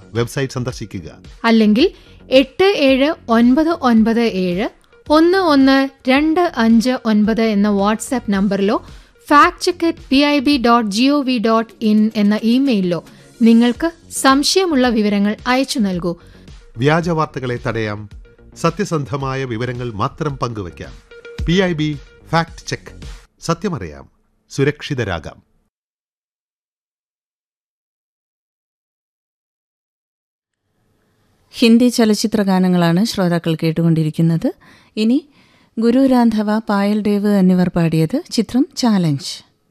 website സന്ദർശിക്കുക അല്ലെങ്കിൽ എട്ട് ഏഴ് ഒൻപത് ഒൻപത് ഏഴ് ഒന്ന് ഒന്ന് രണ്ട് അഞ്ച് ഒൻപത് എന്ന വാട്സാപ്പ് നമ്പറിലോ fact check at P I B dot G O V dot in എന്ന ഇമെയിലിലോ നിങ്ങൾക്ക് സംശയമുള്ള വിവരങ്ങൾ അയച്ചു നൽകൂ വ്യാജ വാർത്തകളെ തടയാം സത്യസന്ധമായ വിവരങ്ങൾ മാത്രം പങ്കുവയ്ക്കാം P I B fact check സത്യമറിയാം സുരക്ഷിതരാകാം ഹിന്ദി ചലച്ചിത്ര ഗാനങ്ങളാണ് ശ്രോതാക്കൾ കേട്ടുകൊണ്ടിരിക്കുന്നത് ഇനി ഗുരു രാന്ധവ പായൽ ദേവ് എന്നിവർ പാടിയത് ചിത്രം ചാലഞ്ച്